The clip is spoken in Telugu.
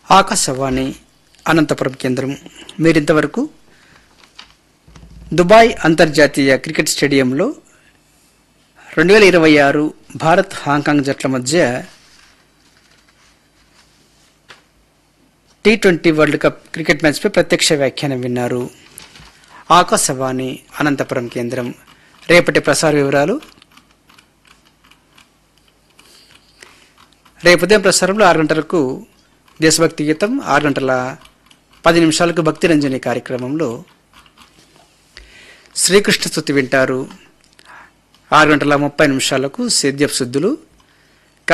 ఆకాశవాణి అనంతపురం కేంద్రం మీరింతవరకు దుబాయ్ అంతర్జాతీయ క్రికెట్ స్టేడియంలో రెండు వేల ఇరవై ఆరు భారత్ హాంకాంగ్ జట్ల మధ్య T twenty world cup cricket మ్యాచ్పై ప్రత్యక్ష వ్యాఖ్యానం విన్నారు ఆకాశవాణి అనంతపురం కేంద్రం రేపటి ప్రసార వివరాలు రేపు ఉదయం ప్రసారంలో ఆరు గంటలకు దేశభక్తి గీతం ఆరు గంటల పది నిమిషాలకు భక్తి రంజని కార్యక్రమంలో శ్రీకృష్ణ స్తుతి వింటారు ఆరు గంటల ముప్పై నిమిషాలకు సేద్యపు శుద్ధులు